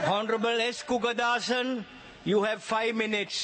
Honorable S. Kugadasan, you have five minutes.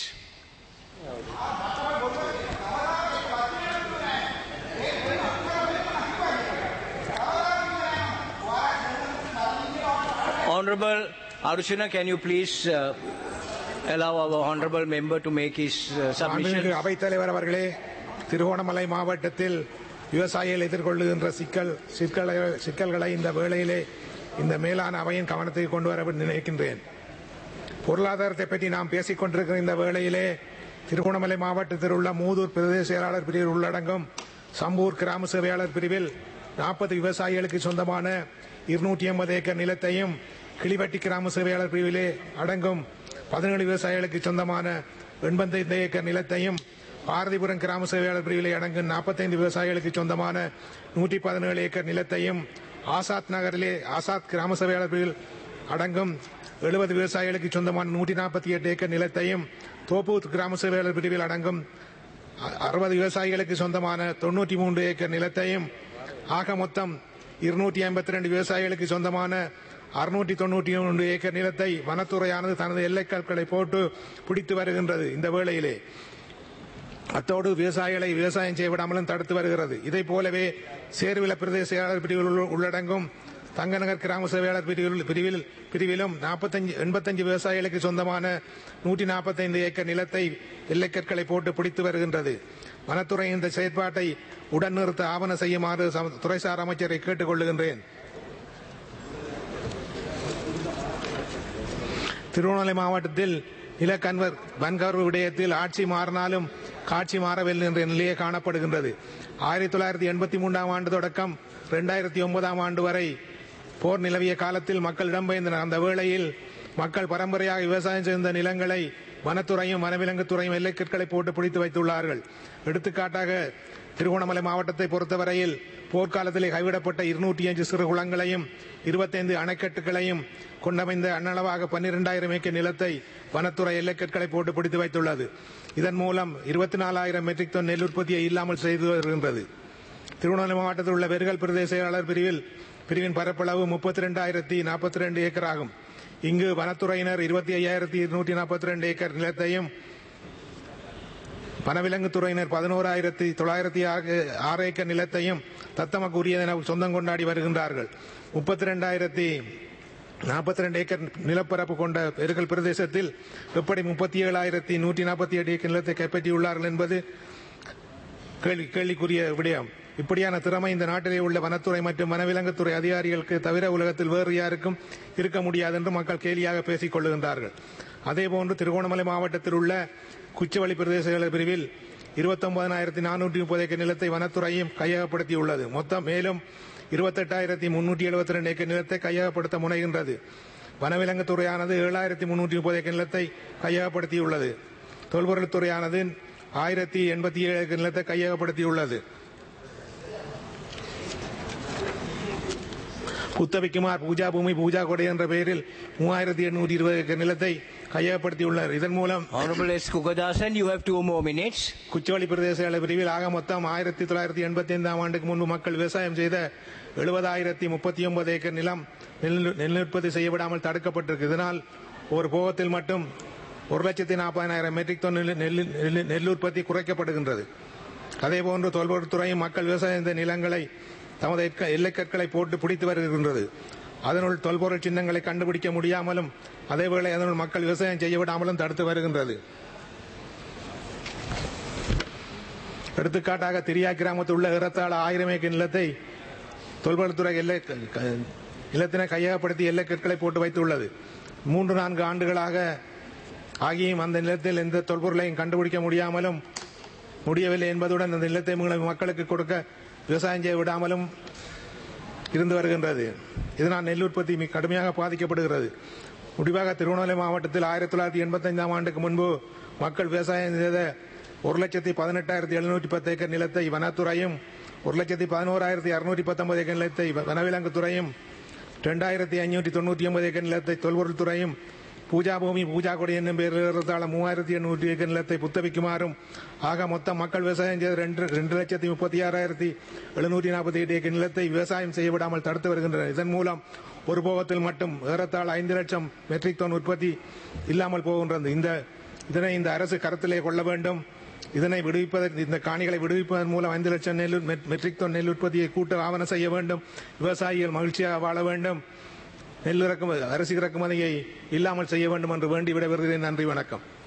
Honorable Arusuna, can you please uh, allow our honorable member to make his uh, submission? மாண்புமிகு அவைத்தலைவர் அவர்களே திருகோணமலை மாவட்டத்தில் விவசாயிகள் எதிர்கொள்ளுகின்ற சிக்கல் சிக்கலை சிக்கல்களை இந்த வேளையிலே இந்த மேலான அவையின் கவனத்தை கொண்டு வர நினைக்கின்றேன் பொருளாதாரத்தை பற்றி நாம் பேசிக் கொண்டிருக்கிற இந்த வேளையிலே திருகோணமலை மாவட்டத்தில் உள்ள மூதூர் பிரதேச செயலாளர் பிரிவில் உள்ளடங்கும் சம்பூர் கிராம சேவையாளர் பிரிவில் நாற்பது விவசாயிகளுக்கு சொந்தமான இருநூற்றி ஐம்பது ஏக்கர் நிலத்தையும் கிளிவட்டி கிராம சேவையாளர் பிரிவிலே அடங்கும் பதினேழு விவசாயிகளுக்கு சொந்தமான எண்பத்தைந்து ஏக்கர் நிலத்தையும் பாரதிபுரம் கிராம சேவையாளர் பிரிவிலே அடங்கும் நாற்பத்தைந்து விவசாயிகளுக்கு சொந்தமான நூற்றி பதினேழு ஏக்கர் நிலத்தையும் ஆசாத் நகரிலே ஆசாத் கிராம சேவையாளர் பிரிவில் அடங்கும் எழுபது விவசாயிகளுக்கு சொந்தமான நூற்றி நாற்பத்தி எட்டு ஏக்கர் நிலத்தையும் தோப்பூர் கிராம சேவையாளர் பிரிவில் அடங்கும் அறுபது விவசாயிகளுக்கு சொந்தமான தொண்ணூற்றி மூன்று ஏக்கர் நிலத்தையும் ஆக மொத்தம் இருநூற்றி ஐம்பத்தி ரெண்டு விவசாயிகளுக்கு சொந்தமான அறுநூற்றி தொண்ணூற்றி மூன்று ஏக்கர் நிலத்தை வனத்துறையானது தனது எல்லைக்கற்களை போட்டு பிடித்து வருகின்றது இந்த வேளையிலே அத்தோடு விவசாயிகளை விவசாயம் செய்யவிடாமலும் தடுத்து வருகிறது இதை போலவே சேர்வில பிரதேச செயலாளர் பிரிவில் உள்ள- உள்ளடங்கும் தங்கநகர் கிராம சேவையாளர் பிரிவில் பிரிவில் பிரிவிலும் நாற்பத்தஞ்சு எண்பத்தஞ்சு விவசாயிகளுக்கு சொந்தமான நூற்றி நாற்பத்தைந்து ஏக்கர் நிலத்தை எல்லைக்கற்களை போட்டு பிடித்து வருகின்றது வனத்துறை இந்த செயற்பாட்டை உடன் நிறுத்த ஆவண செய்யுமாறு சம- துறைசார் அமைச்சரை கேட்டுக் கொள்ளுகின்றேன் திருவண்ணாமலை மாவட்டத்தில் நிலக்கன்வர் வன்கர்வு விடயத்தில் ஆட்சி மாறினாலும் காட்சி மாறவில்லை என்ற நிலையே காணப்படுகின்றது ஆயிரத்தி தொள்ளாயிரத்தி எண்பத்தி மூன்றாம் ஆண்டு தொடக்கம் இரண்டாயிரத்தி ஒன்பதாம் ஆண்டு வரை போர் நிலவிய காலத்தில் மக்கள் இடம்பெயர்ந்தனர் அந்த வேளையில் மக்கள் பரம்பரையாக விவசாயம் செய்த நிலங்களை வனத்துறையும் வனவிலங்குத் துறையும் எல்லைக்கற்களை போட்டு பிடித்து வைத்துள்ளார்கள் எடுத்துக்காட்டாக திருகோணமலை மாவட்டத்தை பொறுத்தவரையில் போர்க்காலத்திலே கைவிடப்பட்ட இருநூற்றி அஞ்சு சிறு குளங்களையும் இருபத்தைந்து அணைக்கட்டுகளையும் கொண்டமைந்த அண்ணளவாக பன்னிரெண்டாயிரம் ஏக்கர் நிலத்தை வனத்துறை எல்லைக்கற்களை போட்டு பிடித்து வைத்துள்ளது இதன் மூலம் இருபத்தி நாலாயிரம் மெட்ரிக் டன் நெல் உற்பத்தியை இல்லாமல் செய்து வருகின்றது திருவண்ணாமலை மாவட்டத்தில் உள்ள வெறுகல் பிரதேச செயலாளர் பிரிவில் பிரிவின் பரப்பளவு முப்பத்தி ரெண்டாயிரத்தி நாற்பத்தி ரெண்டு ஏக்கர் ஆகும் இங்கு வனத்துறையினர் இருபத்தி ஐயாயிரத்தி இருநூற்றி நாற்பத்தி ரெண்டு ஏக்கர் நிலத்தையும் வனவிலங்குத் துறையினர் பதினோராயிரத்தி தொள்ளாயிரத்தி ஆறு ஏக்கர் நிலத்தையும் தத்தமக்கு உரியதென சொந்தம் கொண்டாடி வருகின்றார்கள் முப்பத்தி ரெண்டாயிரத்தி நாற்பத்தி ரெண்டு ஏக்கர் நிலப்பரப்பு கொண்ட பெருகல் பிரதேசத்தில் எப்படி முப்பத்தி ஏழாயிரத்தி நூற்றி நாற்பத்தி எட்டு ஏக்கர் நிலத்தை கைப்பற்றியுள்ளார்கள் என்பது கேள்வி கேள்விக்குரிய விடயம் இப்படியான திறமை இந்த நாட்டிலே உள்ள வனத்துறை மற்றும் வனவிலங்குத்துறை அதிகாரிகளுக்கு தவிர உலகத்தில் வேறு யாருக்கும் இருக்க முடியாது என்று மக்கள் கேலியாக பேசிக் கொள்ளுகின்றார்கள் அதேபோன்று திருகோணமலை மாவட்டத்தில் உள்ள குச்சவெளி பிரதேச செயலர் பிரிவில் இருபத்தொன்பதாயிரத்தி நானூற்றி முப்பது ஏக்கர் நிலத்தை வனத்துறையும் கையகப்படுத்தியுள்ளது மொத்தம் மேலும் இருபத்தெட்டாயிரத்தி முன்னூற்றி எழுபத்தி ரெண்டு ஏக்கர் நிலத்தை கையகப்படுத்த முனைகின்றது வனவிலங்குத் துறையானது ஏழாயிரத்தி முன்னூற்றி முப்பது ஏக்கர் நிலத்தை கையகப்படுத்தியுள்ளது தொல்பொருள் துறையானது ஆயிரத்தி எண்பத்தி ஏழு ஏக்கர் நிலத்தை கையகப்படுத்தியுள்ளது புத்தவிக்குமார் பூஜா பூமி பூஜா கொடை என்ற பெயரில் மூவாயிரத்தி எண்ணூற்றி இருபது ஏக்கர் நிலத்தை கையகப்படுத்தியுள்ளனர் இதன் மூலம் Honorable S. Kugadasan, you have two more minutes. Kuchchaveli பிரதேச செயலர் பிரிவில் ஆக மொத்தம் ஆயிரத்தி தொள்ளாயிரத்தி எண்பத்தி ஐந்தாம் ஆண்டுக்கு முன்பு மக்கள் விவசாயம் செய்த எழுபதாயிரத்தி முப்பத்தி ஒன்பது ஏக்கர் நிலம் நெல் நெல் உற்பத்தி செய்யவிடாமல் தடுக்கப்பட்டிருக்கு இதனால் ஒரு போகத்தில் மட்டும் ஒரு லட்சத்தி நாற்பதாயிரம் மெட்ரிக் டன் நெல் நெல் நெல் நெல் உற்பத்தி குறைக்கப்படுகின்றது அதேபோன்று தொல்பொருட்துறையும் மக்கள் விவசாயம் செய்த நிலங்களை தமது எக்க- எல்லைக்கற்களை போட்டு பிடித்து வருகின்றது அதனுள் தொல்பொருள் சின்னங்களை கண்டுபிடிக்க முடியாமலும் அதேவேளை அதனுள் மக்கள் விவசாயம் செய்ய விடாமலும் தடுத்து வருகின்றது எடுத்துக்காட்டாக திரியா கிராமத்தில் உள்ள ஏறத்தாழ ஆயிரம் ஏக்கர் நிலத்தை தொல்பொருள்துறை எல்லை க- க- நிலத்தினை கையகப்படுத்தி எல்லை கற்களை போட்டு வைத்துள்ளது மூன்று நான்கு ஆண்டுகளாக ஆகியும் அந்த நிலத்தில் எந்த தொல்பொருளையும் கண்டுபிடிக்க முடியாமலும் முடியவில்லை என்பதுடன் அந்த நிலத்தை மீண்டும் மக்களுக்கு கொடுக்க விவசாயம் செய்ய விடாமலும் இருந்து வருகின்றது இதனால் நெல் உற்பத்தி மிக கடுமையாக பாதிக்கப்படுகிறது முடிவாக திருவண்ணாமலை மாவட்டத்தில் ஆயிரத்தி தொள்ளாயிரத்தி எண்பத்தைந்தாம் ஆண்டுக்கு முன்பு மக்கள் விவசாயம் செய்த ஒரு லட்சத்தி பதினெட்டாயிரத்தி எழுநூற்றி பத்து ஏக்கர் நிலத்தை வனத்துறையும் ஒரு லட்சத்தி பதினோராயிரத்தி அறுநூற்றி பத்தொன்பது ஏக்கர் நிலத்தை வனவிலங்குத் துறையும் ரெண்டாயிரத்தி ஐநூற்றி தொண்ணூற்றி ஒன்பது ஏக்கர் நிலத்தை தொல்பொருள் துறையும் பூஜா பூமி பூஜா கொடி என்னும் பேரில் ஏறத்தாழ மூவாயிரத்தி எண்ணூற்றி ஏக்கர் நிலத்தை புத்தவிக்குமாறும் ஆக மொத்தம் மக்கள் விவசாயம் செய்த ரெண்டு ரெண்டு லட்சத்தி முப்பத்தி ஆறாயிரத்தி எழுநூற்றி நாற்பத்தி எட்டு ஏக்கர் நிலத்தை விவசாயம் செய்ய விடாமல் தடுத்து வருகின்றனர் இதன் மூலம் ஒரு போகத்தில் மட்டும் ஏறத்தாழ ஐந்து லட்சம் மெட்ரிக் டன் உற்பத்தி இல்லாமல் போகின்றது இந்த இதனை இந்த அரசு கருத்திலே கொள்ள வேண்டும் இதனை விடுவிப்பதற்கு இந்த காணிகளை விடுவிப்பதன் மூலம் ஐந்து லட்சம் நெல் மெட்- மெட்ரிக் டன் நெல் உற்பத்தியை கூட்ட ஆவணம் செய்ய வேண்டும் விவசாயிகள் மகிழ்ச்சியாக வாழ வேண்டும் நெல் இறக்குமதி அரிசி இறக்குமதியை இல்லாமல் செய்ய வேண்டும் என்று வேண்டி விடைபெறுகிறேன் நன்றி வணக்கம்